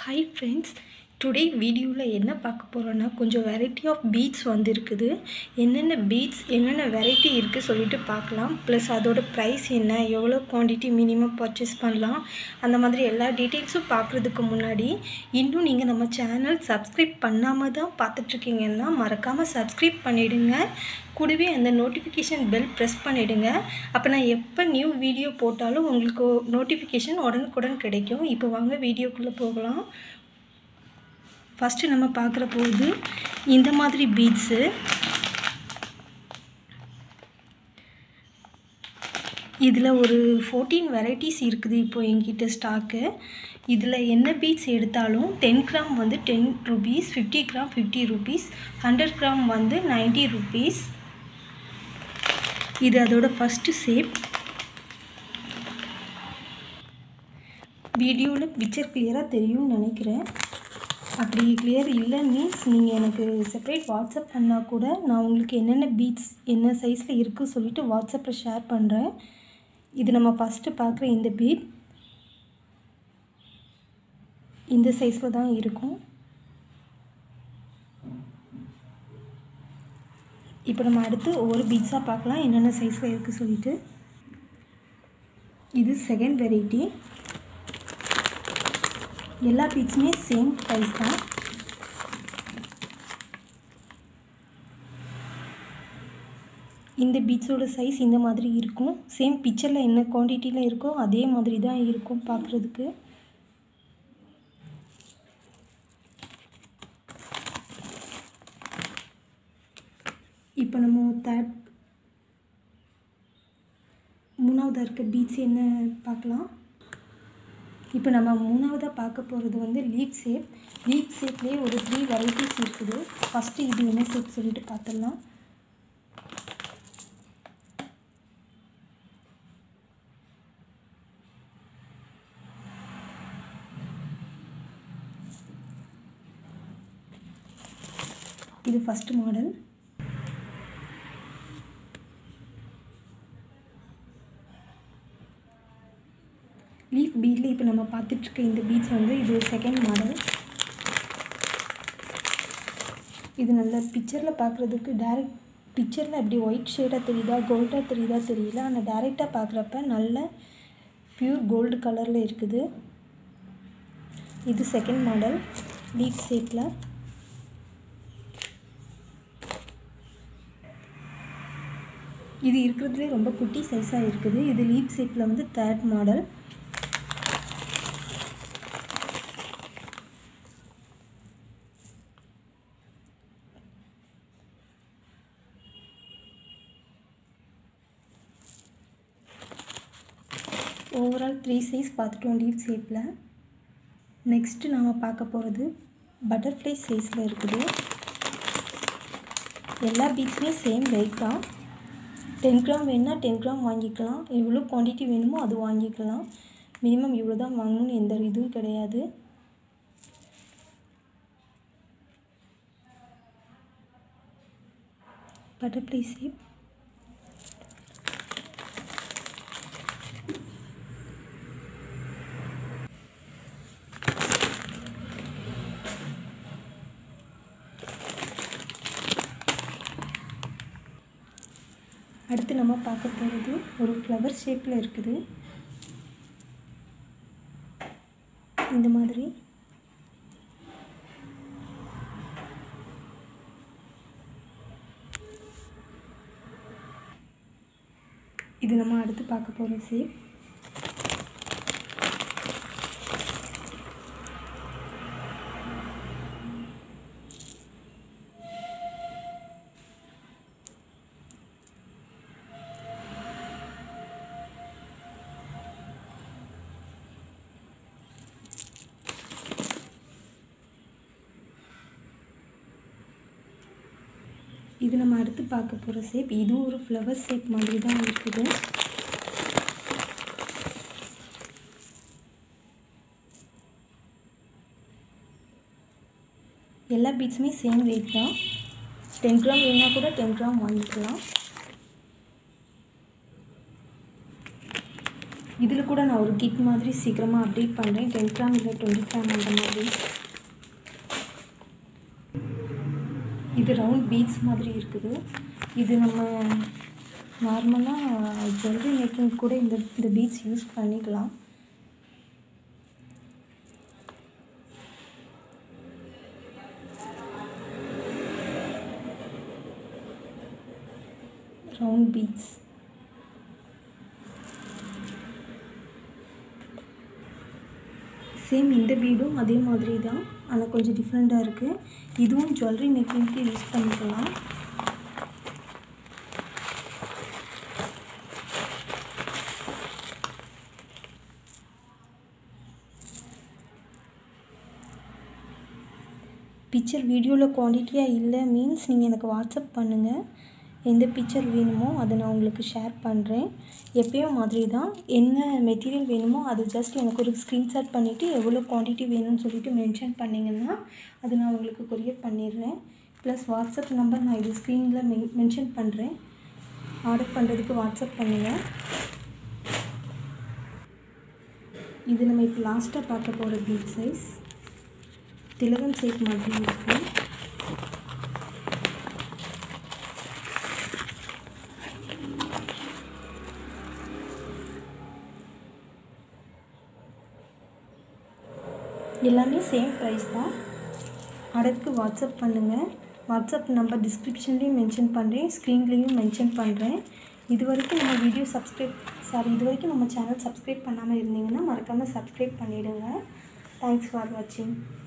hi friends today வீடியோவில் என்ன பார்க்க போகிறோன்னா கொஞ்சம் வெரைட்டி ஆஃப் பீட்ஸ் வந்துருக்குது என்னென்ன பீட்ஸ் என்னென்ன வெரைட்டி இருக்குது சொல்லிட்டு பார்க்கலாம் ப்ளஸ் அதோட ப்ரைஸ் என்ன எவ்வளோ குவான்டிட்டி மினிமம் பர்ச்சேஸ் பண்ணலாம் அந்த மாதிரி எல்லா டீட்டெயில்ஸும் பார்க்குறதுக்கு முன்னாடி இன்னும் நீங்கள் நம்ம சேனல் சப்ஸ்கிரைப் பண்ணாமல் தான் பார்த்துட்ருக்கீங்கன்னா மறக்காமல் சப்ஸ்கிரைப் பண்ணிவிடுங்க கூடவே அந்த நோட்டிஃபிகேஷன் பெல் ப்ரெஸ் பண்ணிவிடுங்க அப்போ நான் எப்போ நியூ வீடியோ போட்டாலும் உங்களுக்கு நோட்டிஃபிகேஷன் உடனுக்குடன் கிடைக்கும் இப்போ வாங்க வீடியோக்குள்ளே போகலாம் ஃபஸ்ட்டு நம்ம பார்க்குற போது இந்த மாதிரி பீட்ஸு இதில் ஒரு ஃபோர்டீன் வெரைட்டிஸ் இருக்குது இப்போ என்கிட்ட ஸ்டாக்கு இதில் என்ன பீட்ஸ் எடுத்தாலும் டென் கிராம் வந்து ten rupees fifty gram fifty rupees hundred gram வந்து நைன்ட்டி ருபீஸ் இது அதோட ஃபஸ்ட்டு ஷேப் வீடியோவில் பிக்சர் கிளியராக தெரியும்னு நினைக்கிறேன் அப்படி கிளியர் இல்லை மீன்ஸ் நீங்கள் எனக்கு செப்பரேட் வாட்ஸ்அப் பண்ணால் கூட நான் உங்களுக்கு என்னென்ன பீட்ஸ் என்ன சைஸில் இருக்குது சொல்லிவிட்டு வாட்ஸ்அப்பில் ஷேர் பண்ணுறேன் இது நம்ம ஃபஸ்ட்டு பார்க்குற இந்த பீட் இந்த சைஸில் தான் இருக்கும் இப்போ நம்ம அடுத்து ஒவ்வொரு பீட்ஸாக பார்க்கலாம் என்னென்ன சைஸில் இருக்குது சொல்லிட்டு இது செகண்ட் வெரைட்டி எல்லா பீட்ஸுமே சேம் ப்ரைஸ் தான் இந்த பீட்ஸோட சைஸ் இந்த மாதிரி இருக்கும் சேம் பிக்சரில் என்ன குவான்டிட்டியில் இருக்கோ அதே மாதிரி தான் இருக்கும் பார்க்குறதுக்கு இப்போ நம்ம தேர்ட் மூணாவதாக இருக்க பீட்ஸ் என்ன பார்க்கலாம் இப்போ நம்ம மூணாவதாக பார்க்க போகிறது வந்து லீப் ஷேப் லீப் ஷேப்லேயே ஒரு த்ரீ வெரைட்டிஸ் இருக்குது ஃபஸ்ட்டு இது என்ன ஷேப் சொல்லிட்டு பார்த்துடலாம் இது ஃபஸ்ட்டு மாடல் லீஃப் பீடில் இப்போ நம்ம பார்த்துட்ருக்க இந்த பீட்ஸ் வந்து இது செகண்ட் மாடல் இது நல்ல பிக்சரில் பார்க்குறதுக்கு டேரெக்ட் பிக்சரில் அப்படி ஒயிட் ஷேடாக தெரியுதா கோல்டாக தெரியுதா தெரியல ஆனால் டேரெக்டாக பார்க்குறப்ப நல்ல ப்யூர் கோல்டு கலரில் இருக்குது இது செகண்ட் மாடல் லீஃப் ஷேப்பில் இது இருக்கிறதுலே ரொம்ப குட்டி சைஸாக இருக்குது இது லீப் ஷேப்பில் வந்து third model overall three size பார்த்துட்டோம் லீவ் ஷேப்பில் நெக்ஸ்ட்டு நாம் பார்க்க போகிறது பட்டர்ஃப்ளை சைஸில் இருக்குது எல்லா பீட்ஸுமே சேம் வெயிட் தான் டென் கிராம் வேணுன்னா டென் கிராம் வாங்கிக்கலாம் எவ்வளோ குவான்டிட்டி வேணுமோ அது வாங்கிக்கலாம் மினிமம் இவ்வளோ தான் வாங்கணும்னு எந்த இதுவும் கிடையாது பட்டர்ஃப்ளை ஷேப் அடுத்து நம்ம பார்க்க போகிறது ஒரு ஃப்ளவர் ஷேப்பில் இருக்குது இந்த மாதிரி இது நம்ம அடுத்து பார்க்க போகிற ஷேப் இது நம்ம அடுத்து பார்க்க போகிற ஷேப் இதுவும் ஒரு ஃப்ளவர் ஷேப் மாதிரி தான் இருக்குது எல்லா பீட்ஸுமே சேம் வெயிட் தான் டென் கிராம் வேணால் கூட டென் கிராம் வாங்கிக்கலாம் இதில் கூட நான் ஒரு கிட் மாதிரி சீக்கிரமாக அப்டேட் பண்ணுறேன் டென் கிராம் இல்லை டுவெண்ட்டி கிராம் அந்த மாதிரி இது ரவுண்ட் பீட்ஸ் மாதிரி இருக்குது இது நம்ம நார்மலாக ஜுவல்லரி மேக்கிங் கூட இந்த இந்த பீட்ஸ் யூஸ் பண்ணிக்கலாம் ரவுண்ட் பீட்ஸ் சேம் இந்த பீடும் அதே மாதிரி தான் ஆனால் கொஞ்சம் டிஃப்ரெண்ட்டாக இருக்குது இதுவும் ஜுவல்லரி மேக்கிங்க்கு யூஸ் பண்ணிக்கலாம் பிக்சர் வீடியோவில் குவான்டிட்டியாக இல்லை மீன்ஸ் நீங்கள் எனக்கு வாட்ஸ்அப் பண்ணுங்கள் எந்த பிக்சர் வேணுமோ அதை நான் உங்களுக்கு ஷேர் பண்ணுறேன் எப்பயும் மாதிரி தான் என்ன மெட்டீரியல் வேணுமோ அது ஜஸ்ட் எனக்கு ஒரு ஸ்க்ரீன்ஷாட் பண்ணிவிட்டு எவ்வளோ குவான்டிட்டி வேணும்னு சொல்லிட்டு மென்ஷன் பண்ணிங்கன்னா அது நான் உங்களுக்கு கொரியர் பண்ணிடுறேன் ப்ளஸ் வாட்ஸ்அப் நம்பர் நான் இது ஸ்க்ரீனில் மென் மென்ஷன் பண்ணுறேன் ஆர்டர் பண்ணுறதுக்கு வாட்ஸ்அப் பண்ணுங்கள் இது நம்ம இப்போ லாஸ்ட்டாக பார்க்க போகிற பீட் சைஸ் திலகம் ஷேப் மாதிரி இருக்குது எல்லாமே சேம் ப்ரைஸ் தான் ஆர்டருக்கு வாட்ஸ்அப் பண்ணுங்கள் வாட்ஸ்அப் நம்பர் டிஸ்கிரிப்ஷன்லேயும் மென்ஷன் பண்ணுறேன் ஸ்க்ரீன்லேயும் மென்ஷன் பண்ணுறேன் இது வரைக்கும் நம்ம வீடியோ சப்ஸ்கிரைப் சாரி இது வரைக்கும் நம்ம சேனல் சப்ஸ்கிரைப் பண்ணாமல் இருந்தீங்கன்னா மறக்காமல் சப்ஸ்கிரைப் பண்ணிவிடுங்க தேங்க்ஸ் ஃபார் வாட்சிங்